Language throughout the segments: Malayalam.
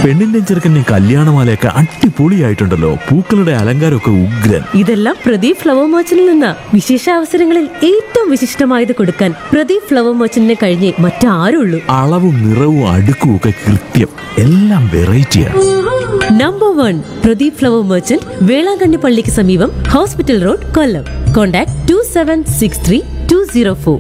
പെണ്ണിന്റെ ചെറുക്കൻ്റെ കല്യാണമാലയൊക്കെ അടിപൊളിയായിട്ടുണ്ടല്ലോ പൂക്കളുടെ അലങ്കാരമൊക്കെ ഉഗ്രൻ ഇതെല്ലാം പ്രദീപ് ഫ്ലവർ മർച്ചന്റിൽ നിന്ന വിശേഷ അവസരങ്ങളിൽ ഏറ്റവും വിശിഷ്ടമായത് കൊടുക്കാൻ പ്രദീപ് ഫ്ലവർ മർച്ചന്റിനെ കഴിഞ്ഞേ മറ്റാരുള്ളൂ അളവും നിറവും അടുക്കും ഒക്കെ കൃത്യം എല്ലാം വെറൈറ്റിയാണ് number one Pradeep flower merchant Velankanni പള്ളിക്ക് സമീപം hospital road Kollam contact two seven six three two zero four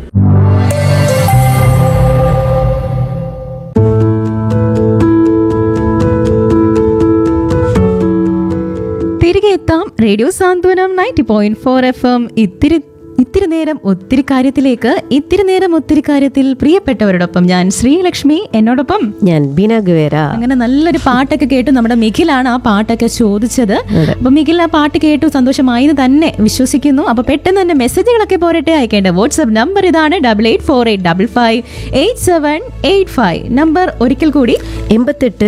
തിരികെ എത്താം radio Santhwanam ninety point four F M ഇത്തിരി ഇത്തിരി നേരം ഒത്തിരി കാര്യത്തിലേക്ക് ഇത്തിരി നേരം ഒത്തിരി കാര്യത്തിൽ പ്രിയപ്പെട്ടവരോടൊപ്പം ഞാൻ ശ്രീലക്ഷ്മി എന്നോടൊപ്പം ഞാൻ ബീന ഗുവേര അങ്ങനെ നല്ലൊരു പാട്ടൊക്കെ കേട്ടു നമ്മുടെ മിഖിലാണ് ആ പാട്ടൊക്കെ ചോദിച്ചത് അപ്പൊ മിഖിൽ ആ പാട്ട് കേട്ടു സന്തോഷമായി എന്ന് തന്നെ വിശ്വസിക്കുന്നു അപ്പൊ പെട്ടെന്ന് തന്നെ മെസ്സേജുകളൊക്കെ പോരട്ടെ അയക്കേണ്ട വാട്സ്ആപ്പ് നമ്പർ ഇതാണ് double eight four eight double five eight seven eight five number ഒരിക്കൽ കൂടി എൺപത്തെട്ട്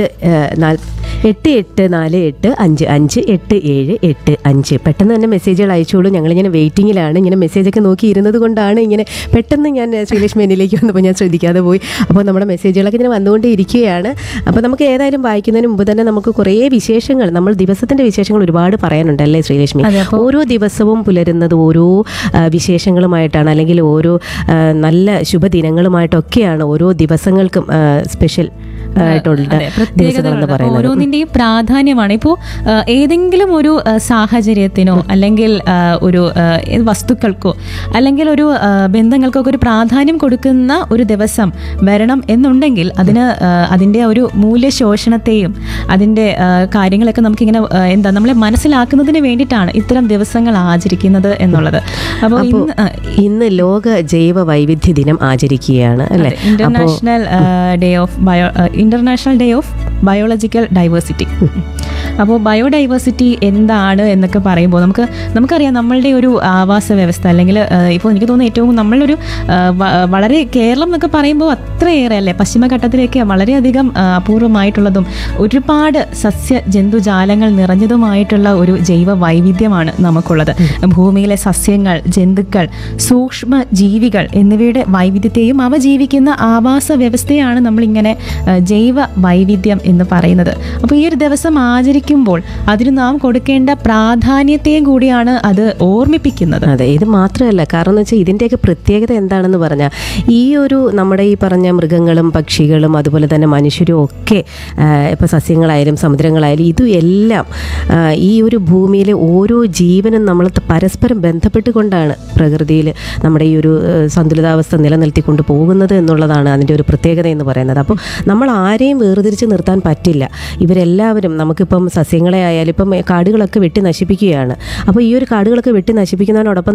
എട്ട് എട്ട് നാല് എട്ട് അഞ്ച് അഞ്ച് എട്ട് ഏഴ് എട്ട് അഞ്ച് പെട്ടെന്ന് തന്നെ മെസ്സേജുകൾ അയച്ചോളൂ ഞങ്ങളിങ്ങനെ വെയിറ്റിങ്ങിലാണ് ഇങ്ങനെ മെസ്സേജൊക്കെ നോക്കി ഇരുന്നത് കൊണ്ടാണ് ഇങ്ങനെ പെട്ടെന്ന് ഞാൻ ശ്രീലക്ഷ്മി എന്നിലേക്ക് വന്നപ്പോൾ ഞാൻ ശ്രദ്ധിക്കാതെ പോയി അപ്പോൾ നമ്മുടെ മെസ്സേജുകളൊക്കെ ഇങ്ങനെ വന്നുകൊണ്ടേ ഇരിക്കുകയാണ് അപ്പോൾ നമുക്ക് ഏതായാലും വായിക്കുന്നതിന് മുമ്പ് തന്നെ നമുക്ക് കുറേ വിശേഷങ്ങൾ നമ്മൾ ദിവസത്തിൻ്റെ വിശേഷങ്ങൾ ഒരുപാട് പറയാനുണ്ടല്ലേ ശ്രീലക്ഷ്മി അതെ, അപ്പോൾ- ഓരോ ദിവസവും പുലരുന്നത് ഓരോ ആ, വിശേഷങ്ങളുമായിട്ടാണ് അല്ലെങ്കിൽ ഓരോ ആ, നല്ല ശുഭദിനങ്ങളുമായിട്ടൊക്കെയാണ് ഓരോ ദിവസങ്ങൾക്കും ആ, സ്പെഷ്യൽ ആയിട്ടുള്ള അതെ, ദിവസങ്ങൾ പ്രത്യേകതകളുണ്ട്. എന്ന് അപ്പോൾ പറയുന്നത് ഓരോന്നിന്റെയും പ്രാധാന്യമാണ് ഇപ്പോൾ ഏതെങ്കിലും ഒരു ആ, സാഹചര്യത്തിനോ അല്ലെങ്കിൽ ആ, ഒരു ആ, ഏത് വസ്തുക്കൾക്കോ അല്ലെങ്കിൽ ഒരു ആ, ബന്ധങ്ങൾക്കോ ഒക്കെ ഒരു പ്രാധാന്യം കൊടുക്കുന്ന ഒരു ദിവസം വരണം എന്നുണ്ടെങ്കിൽ അതിന് ആ, അതിന്റെ ഒരു മൂല്യശോഷണത്തെയും അതിന്റെ ആ, കാര്യങ്ങളൊക്കെ നമുക്കിങ്ങനെ ആ, എന്താ നമ്മളെ മനസ്സിലാക്കുന്നതിന് വേണ്ടിയിട്ടാണ് ഇത്തരം ദിവസങ്ങൾ ആചരിക്കുന്നത് എന്നുള്ളത് അപ്പോൾ അപ്പോൾ ഇന്ന് ആ, ഇന്ന് ലോക ജൈവ വൈവിധ്യ ദിനം ആചരിക്കുകയാണ് അല്ലെ international day of bio international day of biological diversity അപ്പോൾ ബയോഡൈവേഴ്സിറ്റി എന്താണ് എന്നൊക്കെ പറയുമ്പോൾ നമുക്ക് നമുക്കറിയാം നമ്മളുടെ ഒരു ആവാസ വ്യവസ്ഥ അല്ലെങ്കിൽ ഇപ്പോൾ എനിക്ക് തോന്നുന്നു ഏറ്റവും നമ്മളൊരു ആ, വ- വളരെ കേരളം എന്നൊക്കെ പറയുമ്പോൾ അത്രയേറെ അല്ലേ പശ്ചിമഘട്ടത്തിലേക്ക് വളരെയധികം ആ, അപൂർവമായിട്ടുള്ളതും ഒരുപാട് സസ്യ ജന്തുജാലങ്ങൾ നിറഞ്ഞതുമായിട്ടുള്ള ഒരു ജൈവ വൈവിധ്യമാണ് നമുക്കുള്ളത് ഭൂമിയിലെ സസ്യങ്ങൾ ജന്തുക്കൾ സൂക്ഷ്മ ജീവികൾ എന്നിവയുടെ വൈവിധ്യത്തെയും അവ ജീവിക്കുന്ന ആവാസ വ്യവസ്ഥയാണ് നമ്മളിങ്ങനെ ആ, ജൈവ വൈവിധ്യം എന്ന് പറയുന്നത് അപ്പോൾ ഈ ഒരു ദിവസം ആചരിക്കുമ്പോൾ അതിന് നാം കൊടുക്കേണ്ട പ്രാധാന്യത്തെയും കൂടിയാണ് അത് ഓർമ്മിപ്പിക്കുന്നത് അതെ ഇത് മാത്രമല്ല കാരണം എന്ന് വെച്ചാൽ ഇതിൻ്റെയൊക്കെ പ്രത്യേകത എന്താണെന്ന് പറഞ്ഞാൽ ഈ ഒരു നമ്മുടെ ഈ പറഞ്ഞ മൃഗങ്ങളും പക്ഷികളും അതുപോലെ തന്നെ മനുഷ്യരും ഒക്കെ ഇപ്പോൾ സസ്യങ്ങളായാലും സമുദ്രങ്ങളായാലും ഇതും എല്ലാം ആ, ഈ ഒരു ഭൂമിയിലെ ഓരോ ജീവനും നമ്മൾ ത- പരസ്പരം ബന്ധപ്പെട്ടുകൊണ്ടാണ് പ്രകൃതിയിൽ നമ്മുടെ ഈ ഒരു ആ, സന്തുലിതാവസ്ഥ നിലനിർത്തിക്കൊണ്ട് പോകുന്നത് എന്നുള്ളതാണ് അതിൻ്റെ ഒരു പ്രത്യേകത എന്ന് പറയുന്നത് അപ്പോൾ നമ്മൾ ആരെയും വേർതിരിച്ച് നിർത്താൻ പറ്റില്ല ഇവരെല്ലാവരും നമുക്കിപ്പം സസ്യങ്ങളെ ആയാലും ഇപ്പം കാടുകളൊക്കെ വെട്ടി നശിപ്പിക്കുകയാണ് അപ്പോൾ ഈ ഒരു കാടുകളൊക്കെ വെട്ടി നശിപ്പിക്കുന്നതിനോടൊപ്പം